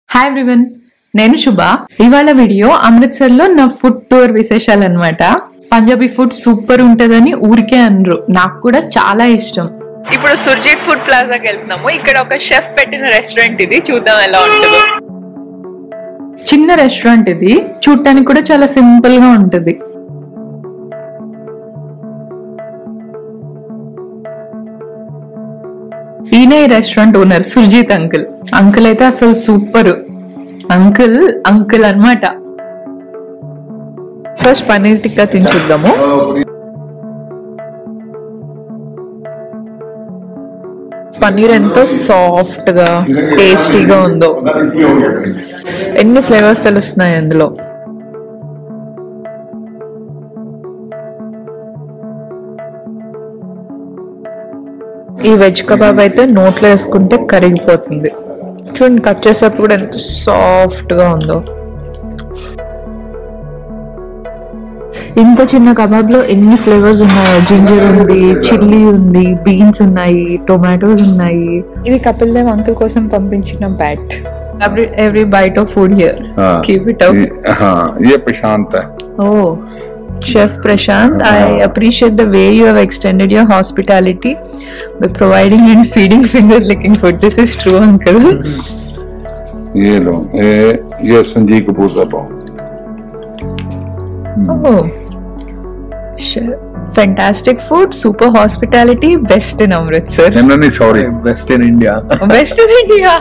Hi everyone నేను శుభ ఇవాళ వీడియో అమృత్సర్ లో నా ఫుడ్ టూర్ విశేషాలు అనమాట పంజాబీ ఫుడ్ సూపర్ ఉంటదని ఊరికే అనరు నాకు కూడా చాలా ఇష్టం ఇప్పుడు సుర్జిత్ ఫుడ్ ప్లాజాకి వెళ్తున్నాము ఇక్కడ ఒక షెఫ్ పెట్టిన రెస్టారెంట్ ఇది చూద్దాం ఎలా ఉంటుందో చిన్న రెస్టారెంట్ ఇది చూడటానికి కూడా చాలా సింపుల్ గా ఉంటది ఈయన ఈ restaurant owner Surjit uncle uncle అయితే అసలు సూపర్ అంకుల్ అంకుల్ అన్నమాట ఫస్ట్ పన్నీర్ టిక్కా తిని చూద్దాము పన్నీర్ ఎంతో సాఫ్ట్ గా టేస్టీగా ఉందో ఎన్ని ఫ్లేవర్స్ తెలుస్తున్నాయి అందులో ఈ వెజ్ కబాబ్ అయితే నోట్లో వేసుకుంటే కరిగిపోతుంది చూడండి కట్ చేసేటప్పుడు కూడా ఎంత సాఫ్ట్ గా ఉందో ఇంత చిన్న కబాబ్ లో ఎన్ని ఫ్లేవర్స్ ఉన్నాయో జింజర్ ఉంది చిల్లీ ఉంది బీన్స్ ఉన్నాయి టొమాటోస్ ఉన్నాయి ఇది కపిల్ దేవ్ అంకుల్ కోసం పంపించిన బ్యాట్ every every bite of food here हाँ కీప్ ఇట్ అప్ ये- हाँ ये प्रशांत है Oh, Chef Prashant, I appreciate the way you have extended your hospitality by providing and feeding finger licking food. This is true, uncle. ये लो ये ये संजीव कपूर का पाओ oh, Chef. fantastic food, super hospitality, best in Amritsar. नहीं नहीं sorry west in India Best in India.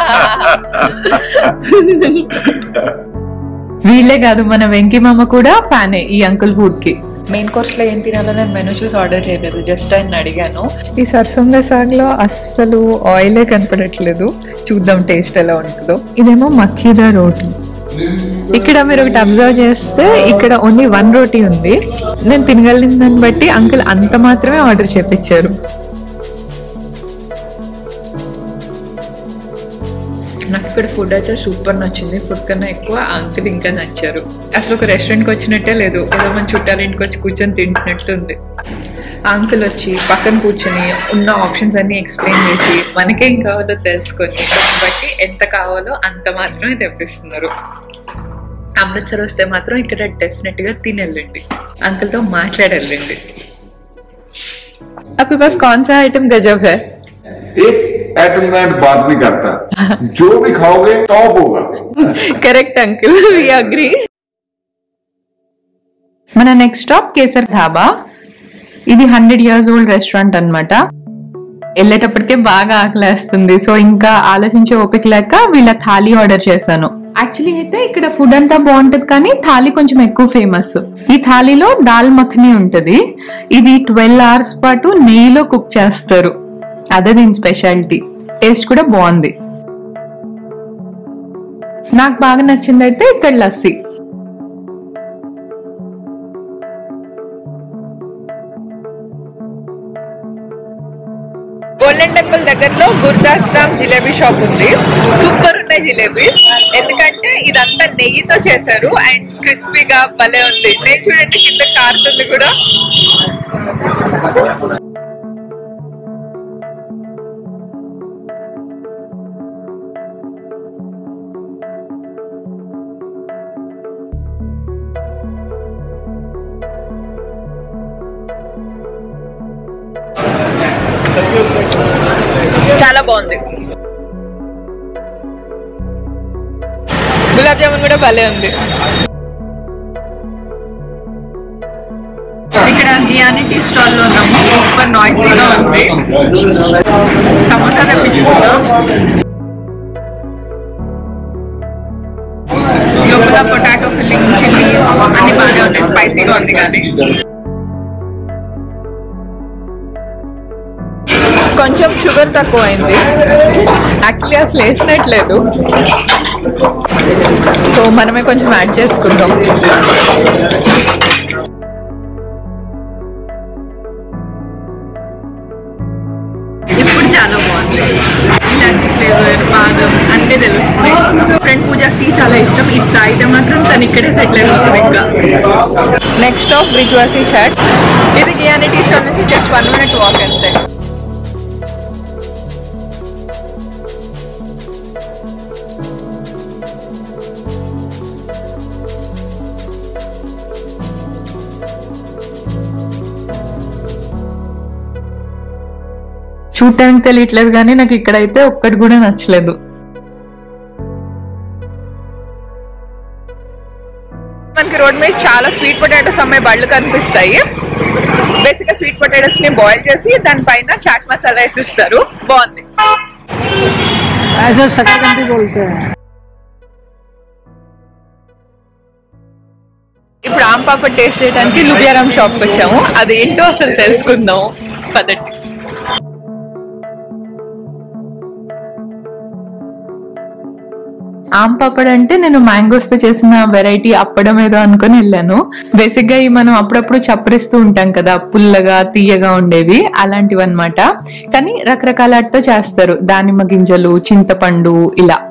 వీళ్ళే కాదు మన వెంకీ మామ కూడా ఫ్యానే ఈ అంకుల్ ఫుడ్ కి మెయిన్ కోర్స్ లో ఏం తినాలో నేను మెనూ చూసి ఆర్డర్ చేయలేదు జస్ట్ ఆయన అడిగాను ఈ సర్సొంగ సాగ్ లో అస్సలు ఆయిలే కనపడట్లేదు చూద్దాం టేస్ట్ ఎలా ఉంటుందో ఇదేమో మక్కీదా రోటీ ఇక్కడ మీరు ఒకటి అబ్జర్వ్ చేస్తే ఇక్కడ ఓన్లీ వన్ రోటీ ఉంది నేను తినగలిగిన దాన్ని బట్టి అంకుల్ అంత మాత్రమే ఆర్డర్ చేపించారు నాకు ఇక్కడ ఫుడ్ అయితే సూపర్ నచ్చింది ఫుడ్ కన్నా ఎక్కువ అంకుల్ ఇంకా నచ్చారు అసలు ఒక రెస్టారెంట్ కి వచ్చినట్టే లేదు ఏదో మన చుట్టాల ఇంటికి వచ్చి కూర్చొని తింటున్నట్టు ఉంది అంకుల్ వచ్చి పక్కన కూర్చొని ఉన్న ఆప్షన్స్ అన్ని ఎక్స్ప్లెయిన్ చేసి మనకేం కావాలో తెలుసుకొని దాన్ని బట్టి ఎంత కావాలో అంత మాత్రమే తెప్పిస్తున్నారు అమృత్సర్ వస్తే మాత్రం ఇక్కడ డెఫినెట్ గా తినెళ్ళండి అంకుల్ తో మాట్లాడెళ్ళండి आपके पास कौन सा आइटम गजब है एक आइटम में बात नहीं करता जो भी खाओगे टॉप होगा కరెక్ట్ అంకుల్ వి అగ్రి మన నెక్స్ట్ స్టాప్ కేసర్ ధాబా ఇది హండ్రెడ్ ఇయర్స్ ఓల్డ్ రెస్టారెంట్ అన్నమాట వెళ్ళేటప్పటికే బాగా ఆకలేస్తుంది సో ఇంకా ఆలోచించే ఓపిక లేక వీళ్ళ థాలీ ఆర్డర్ చేశాను యాక్చువల్లీ అయితే ఇక్కడ ఫుడ్ అంతా బాగుంటది కానీ థాలీ కొంచెం ఎక్కువ ఫేమస్ ఈ థాలీలో దాల్ మఖని ఉంటది ఇది ట్వెల్వ్ అవర్స్ పాటు నెయ్యిలో కుక్ చేస్తారు అదే దీని స్పెషాలిటీ టేస్ట్ కూడా బాగుంది నాకు బాగా నచ్చింది అయితే ఇక్కడ లస్సీ గోల్డెన్ టెంపుల్ దగ్గరలో గుర్దాస్ రామ్ జిలేబీ షాప్ ఉంది సూపర్ ఉన్నాయి జిలేబీస్ ఎందుకంటే ఇదంతా నెయ్యితో చేశారు అండ్ క్రిస్పీగా భలే ఉంది నేను చూడండి కింద కారుతుంది కూడా చాలా బాగుంది గులాబ్ జామున్ కూడా భలే ఉంది ఇక్కడ గియానిటీ స్టాల్ లో ఉన్నాము సూపర్ నాయిసీగా ఉంది సమోసా తెప్పించుకున్నాం లోపల పొటాటో ఫిల్లింగ్ చిల్లీ అన్ని బాగానే ఉన్నాయి స్పైసీగా ఉంది కానీ కొంచెం షుగర్ తక్కువ అయింది యాక్చువల్లీ అసలు వేసినట్లేదు సో మనమే కొంచెం యాడ్ చేసుకుందాం ఇప్పుడు చాలా బాగుంది ఇలాంటి ఫ్లేవర్ బాదం అన్నీ తెలుస్తుంది ఫ్రెండ్ పూజకి చాలా ఇష్టం ఇది తాగితే మాత్రం తను ఇక్కడే సెటిల్ అయిపోతుంది ఇంకా నెక్స్ట్ ఆఫ్ బ్రిజ్వాసి చాట్ ఇది గియానిటీ స్టాల్ నుంచి జస్ట్ వన్ మినిట్ వాక్ అంతే చూడటానికి తెలియట్లేదు కానీ నాకు ఇక్కడైతే ఒక్కటి కూడా నచ్చలేదు మనకి రోడ్ మీద చాలా స్వీట్ పొటాటోస్ అమ్మే బళ్ళు కనిపిస్తాయి బేసిక్ గా స్వీట్ పొటాటోస్ ని బాయిల్ చేసి దానిపైన చాట్ మసాలా వేసి ఇస్తారు బాగుంది ऐसे शकरकंदी बोलते हैं ఇప్పుడు ఆమ్ పాపడ్ టేస్ట్ చేయడానికి లుబియారామ్ షాప్ కి వచ్చాము అది ఏంటో అసలు తెలుసుకుందాం పదండి ఆమ్ పాపడ్ అంటే నేను మ్యాంగోస్ తో చేసిన వెరైటీ అప్పడం ఏదో అనుకుని వెళ్ళాను బేసిక్ గా ఈ మనం అప్పుడప్పుడు చప్పరిస్తూ ఉంటాం కదా పుల్లగా తీయగా ఉండేవి అలాంటివి అన్నమాట కానీ రకరకాల వాటితో చేస్తారు దానిమ్మ గింజలు చింతపండు ఇలా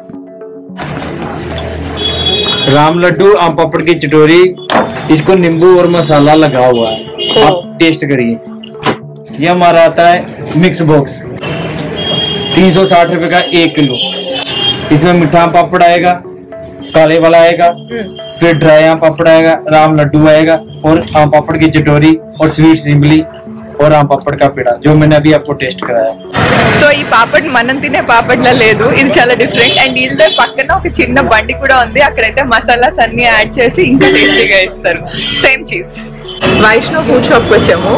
राम लड्डू आम पापड़ की चटोरी इसको नींबू और मसाला लगा हुआ है ओ। आप टेस्ट करिए ये हमारा आता है मिक्स बॉक्स तीन सौ साठ रुपए का एक किलो इसमें मीठा आम पापड़ आएगा काले वाला आएगा फिर ड्राई आम पापड़ आएगा राम लड्डू आएगा और आम पापड़ की चटोरी और स्वीट सिम्बली और आम पापड़ का पेड़ा जो मैंने अभी आपको टेस्ट कराया సో ఈ పాపడ్ మనం తినే పాపడ్లా లేదు ఇది చాలా డిఫరెంట్ అండ్ వీళ్ళ పక్కన ఒక చిన్న బండి కూడా ఉంది అక్కడైతే మసాలాస్ అన్ని యాడ్ చేసి ఇంకా టేస్టీగా ఇస్తారు same cheese Vaishnav food shop కి వచ్చాము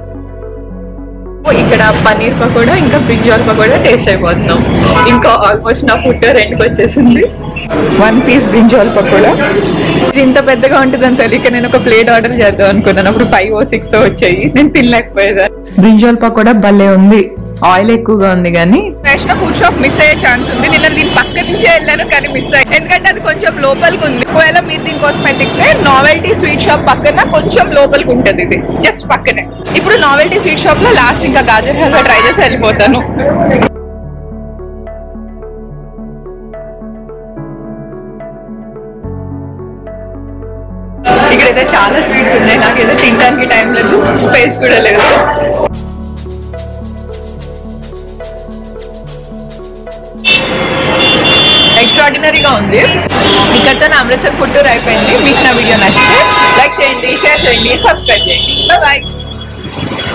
ఇక్కడ పన్నీర్ పకోడా ఇంకా బ్రింజాల్ పకోడా టేస్ట్ అయిపోతున్నాం ఇంకా ఆల్మోస్ట్ నా ఫుడ్ రెండుకి వచ్చేసింది వన్ పీస్ బ్రింజాల్ పకోడా ఇది ఇంత పెద్దగా ఉంటుందని తెలియక నేను ఒక ప్లేట్ ఆర్డర్ చేద్దాం అనుకున్నాను అప్పుడు ఫైవ్ ఓ సిక్స్ వచ్చాయి నేను తినలేకపోయేదా బ్రింజాల్ పకోడా భలే ఉంది ఆయిల్ ఎక్కువగా ఉంది కానీ వైష్ణవ్ ఫుడ్ షాప్ మిస్ అయ్యే ఛాన్స్ ఉంది నిన్న దీని పక్క నుంచే వెళ్ళాను కానీ మిస్ అయ్యి ఎందుకంటే అది కొంచెం లోపలికి ఉంది ఒకవేళ మీరు దీనికోసం ఎత్తికితే నావెల్టీ స్వీట్ షాప్ పక్కన కొంచెం లోపలికి ఉంటది ఇది జస్ట్ పక్కనే ఇప్పుడు నావెల్టీ స్వీట్ షాప్ లో లాస్ట్ ఇంకా గాజర్ హల్వా ట్రై చేసి వెళ్ళిపోతాను ఇక్కడైతే చాలా స్వీట్స్ ఉన్నాయి నాకైతే తినడానికి టైం లేదు స్పేస్ కూడా లేదు ఎక్స్ట్రాడినరీగా ఉంది ఇక్కడతో నా అమృత్సర్ ఫుడ్ టూర్ అయిపోయింది మీకు నా వీడియో నచ్చితే లైక్ చేయండి షేర్ చేయండి సబ్స్క్రైబ్ చేయండి బాయ్